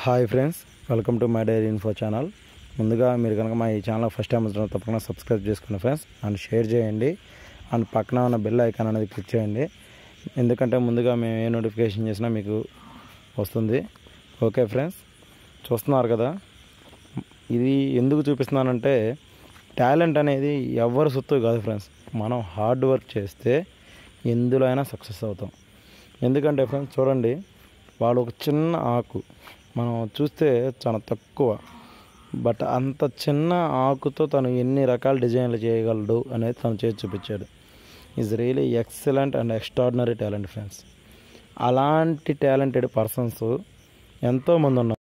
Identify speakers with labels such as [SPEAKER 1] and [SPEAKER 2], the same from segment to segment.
[SPEAKER 1] hi friends welcome to my diary info channel ముందుగా మీరు కనుక మా ఈ ఛానల్ ఫస్ట్ టైం వచ్చిన తప్పకుండా సబ్స్క్రైబ్ చేసుకున్న ఫ్రెండ్స్ అండ్ షేర్ చేయండి అండ్ పక్కన ఉన్న బెల్ ఐకాన్ అనేది క్లిక్ చేయండి ఎందుకంటే ముందుగా మేము ఏ నోటిఫికేషన్ చేసినా మీకు వస్తుంది ఓకే ఫ్రెండ్స్ చూస్తున్నారు కదా ఇది ఎందుకు చూపిస్తున్నానంటే టాలెంట్ అనేది ఎవరి సొత్తు కాదు ఫ్రెండ్స్ మనం హార్డ్ వర్క్ చేస్తే ఎందులో అయినా సక్సెస్ అవుతాం ఎందుకంటే ఫ్రెండ్స్ చూడండి వాడు ఒక చిన్న ఆకు మనం చూస్తే చాలా తక్కువ బట్ అంత చిన్న ఆకుతో తను ఎన్ని రకాల డిజైన్లు చేయగలడు అనేది తను చేసి చూపించాడు is really excellent and extraordinary talent friends అలాంటి టాలెంటెడ్ పర్సన్స్ ఎంతోమంది ఉన్నారు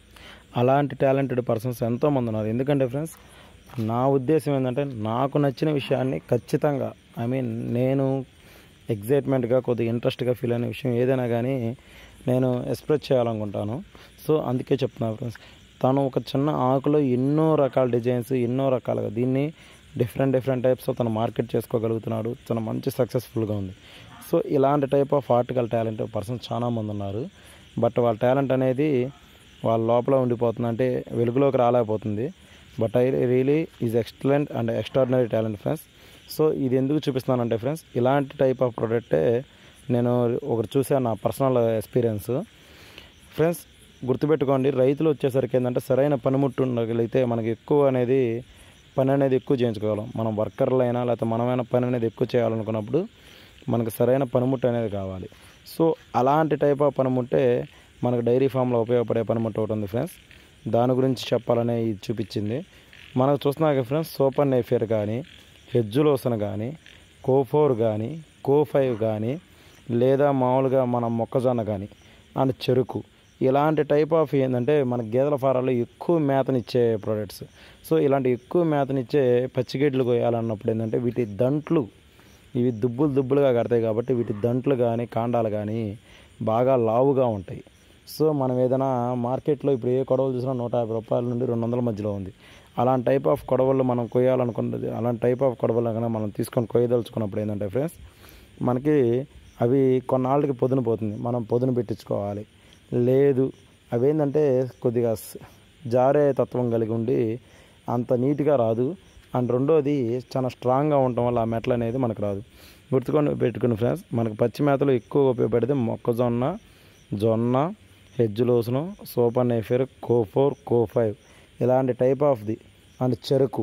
[SPEAKER 1] అలాంటి టాలెంటెడ్ పర్సన్స్ ఎంతోమంది ఉన్నారు ఎందుకంటే ఫ్రెండ్స్ నా ఉద్దేశం ఏంటంటే నాకు నచ్చిన విషయాన్ని ఖచ్చితంగా ఐ మీన్ నేను ఎగ్జైట్మెంట్గా కొద్దిగా ఇంట్రెస్ట్గా ఫీల్ అయిన విషయం ఏదైనా కానీ నేను ఎక్స్ప్రెస్ చేయాలనుకుంటాను సో అందుకే చెప్తున్నాను ఫ్రెండ్స్ తను ఒక చిన్న ఆకులో ఎన్నో రకాల డిజైన్స్ ఎన్నో రకాలుగా దీన్ని డిఫరెంట్ డిఫరెంట్ టైప్స్ తను మార్కెట్ చేసుకోగలుగుతున్నాడు తను మంచి సక్సెస్ఫుల్గా ఉంది సో ఇలాంటి type of article talent persons చాలామంది ఉన్నారు బట్ వాళ్ళ టాలెంట్ అనేది వాళ్ళ లోపల ఉండిపోతుంది అంటే వెలుగులోకి రాలేకపోతుంది but I really is excellent and extraordinary talent friends so ఇది ఎందుకు చూపిస్తున్నానంటే ఫ్రెండ్స్ ఇలాంటి టైప్ ఆఫ్ ప్రోడక్టే నేను ఒకటి చూసాను నా పర్సనల్ ఎక్స్పీరియన్స్ ఫ్రెండ్స్ గుర్తుపెట్టుకోండి రైతులు వచ్చేసరికి ఏంటంటే సరైన పనిముట్టు ఉండగలిగితే మనకి ఎక్కువ అనేది పని అనేది ఎక్కువ చేయించుకోగలం మనం వర్కర్లు అయినా లేకపోతే మనమైనా పని అనేది ఎక్కువ చేయాలనుకున్నప్పుడు మనకు సరైన పనిముట్టు అనేది కావాలి సో అలాంటి టైప్ ఆఫ్ పనిముట్టే మనకు డైరీ ఫామ్లో ఉపయోగపడే పనిముట్టు ఒకటి ఉంది ఫ్రెండ్స్ దాని గురించి చెప్పాలనే ఇది చూపించింది మనకు చూస్తున్నాక ఫ్రెండ్స్ సూపర్ నేఫియర్ కానీ హెజ్జులోసన్ కానీ కోఫోర్ కానీ కో ఫైవ్ కానీ లేదా మామూలుగా మన మొక్కజొన్న కానీ అండ్ చెరుకు ఇలాంటి టైప్ ఆఫ్ ఏంటంటే మన గేదెల ఫారాల్లో ఎక్కువ మేతనిచ్చే ప్రోడక్ట్స్ సో ఇలాంటి ఎక్కువ మేతనిచ్చే పచ్చిగడ్డలు కోయాలన్నప్పుడు ఏంటంటే వీటి దంట్లు ఇవి దుబ్బులు దుబ్బులుగా కడతాయి కాబట్టి వీటి దంట్లు కానీ కాండాలు కానీ బాగా లావుగా ఉంటాయి సో మనం ఏదైనా మార్కెట్లో ఇప్పుడు ఏ కొడవలు చూసినా నూట యాభై రూపాయల నుండి రెండు వందల మధ్యలో ఉంది అలాంటి టైప్ ఆఫ్ కొడవలు మనం కొయ్యాలనుకున్నది అలాంటి టైప్ ఆఫ్ కొడవలు కనుక మనం తీసుకొని కొయ్యదలుచుకున్నప్పుడు ఏంటంటే ఫ్రెండ్స్ మనకి అవి కొన్నాళ్ళకి పొదును పోతుంది మనం పొదును పెట్టించుకోవాలి లేదు అవి ఏంటంటే కొద్దిగా స్- జారే తత్వం కలిగి ఉండి అంత నీట్గా రాదు అండ్ రెండోది చాలా స్ట్రాంగ్గా ఉండటం వల్ల ఆ మెటల్ అనేది మనకు రాదు గుర్తుకొని పెట్టుకుని ఫ్రెండ్స్ మనకు పచ్చి మేతలు ఎక్కువ ఉపయోగపడితే మొక్కజొన్న జొన్న హెజ్జులోసును super Napier CO four CO five ఇలాంటి టైప్ ఆఫ్ది అండ్ చెరుకు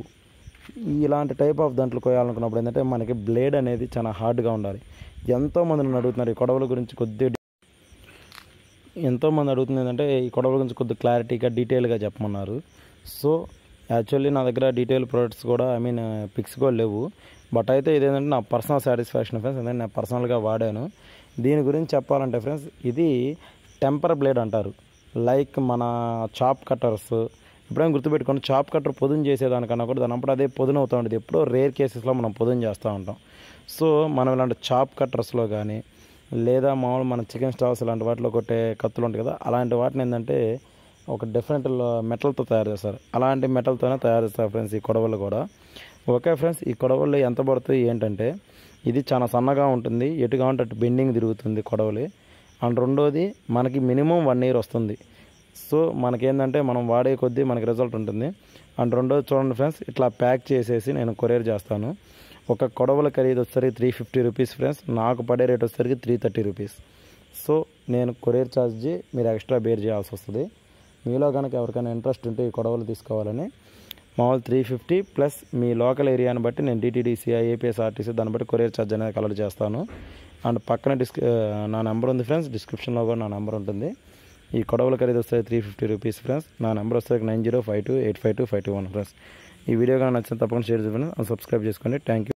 [SPEAKER 1] ఇలాంటి టైప్ ఆఫ్ దాంట్లో కోయాలనుకున్నప్పుడు ఏంటంటే మనకి బ్లేడ్ అనేది చాలా హార్డ్గా ఉండాలి ఎంతోమంది నన్ను అడుగుతున్నారు ఈ కొడవల గురించి కొద్దిగా ఎంతోమంది అడుగుతుంది ఏంటంటే ఈ కొడవల గురించి కొద్దిగా క్లారిటీగా డీటెయిల్గా చెప్పమన్నారు సో యాక్చువల్లీ నా దగ్గర డీటెయిల్ ప్రోడక్ట్స్ కూడా ఐ మీన్ పిక్స్ కూడా లేవు బట్ అయితే ఇదేంటంటే నా పర్సనల్ సాటిస్ఫాక్షన్ ఫ్రెండ్స్ ఎందుకంటే నేను పర్సనల్గా వాడాను దీని గురించి చెప్పాలంటే ఫ్రెండ్స్ ఇది టెంపర్ బ్లేడ్ అంటారు లైక్ మన చాప్ కట్టర్స్ ఎప్పుడైనా గుర్తుపెట్టుకోండి చాప్ కట్టర్ పొదును చేసేదానికన్నా కూడా దాని అప్పుడు అదే పొదును అవుతూ ఉంటుంది ఎప్పుడో రేర్ కేసెస్లో మనం పొదును చేస్తూ ఉంటాం సో మనం ఇలాంటి చాప్ కట్టర్స్లో కానీ లేదా మామూలు మన చికెన్ స్టావ్స్ ఇలాంటి వాటిలో కొట్టే కత్తులు ఉంటాయి కదా అలాంటి వాటిని ఏంటంటే ఒక డిఫరెంట్ మెటల్తో తయారు చేస్తారు అలాంటి మెటల్తోనే తయారు చేస్తారు ఫ్రెండ్స్ ఈ కొడవలు కూడా ఓకే ఫ్రెండ్స్ ఈ కొడవలు ఎంత పడుతుంది ఏంటంటే ఇది చాలా సన్నగా ఉంటుంది ఎటు కావాలంటే అటు బెండింగ్ తిరుగుతుంది కొడవలి అండ్ రెండోది మనకి మినిమం వన్ ఇయర్ వస్తుంది సో మనకేంటంటే మనం వాడే కొద్దీ మనకి రిజల్ట్ ఉంటుంది అండ్ రెండోది చూడండి ఫ్రెండ్స్ ఇట్లా ప్యాక్ చేసేసి నేను కొరియర్ చేస్తాను ఒక కొడవల ఖరీదు వచ్చేసరికి త్రీ ఫిఫ్టీ రూపీస్ ఫ్రెండ్స్ నాకు పడే రేట్ వచ్చేసరికి త్రీ థర్టీ రూపీస్ సో నేను కొరియర్ ఛార్జ్ మీరు ఎక్స్ట్రా బేర్ చేయాల్సి వస్తుంది మీలో కనుక ఎవరికైనా ఇంట్రెస్ట్ ఉంటే ఈ కొడవలు తీసుకోవాలని మామూలు త్రీ ఫిఫ్టీ ప్లస్ మీ లోకల్ ఏరియాని బట్టి నేను డిటీడీసీ ఏపీఎస్ ఆర్టీసీ దాన్ని బట్టి కొరియర్ ఛార్జ్ అనేది కలెక్ట్ చేస్తాను అండ్ పక్కన డిస్క్ నా నెంబర్ ఉంది ఫ్రెండ్స్ డిస్క్రిప్షన్లో కూడా నా నెంబర్ ఉంటుంది ఈ కొడవల ఖరీదు వస్తుంది త్రీ ఫిఫ్టీ రూపీస్ ఫ్రెండ్స్ నా నెంబర్ వస్తుంది nine zero five two eight five two five two one friends ఈ వీడియో కానీ నచ్చిన తప్పకుండా షేర్ చేయండి సబ్స్క్రైబ్ చేసుకోండి థ్యాంక్ యూ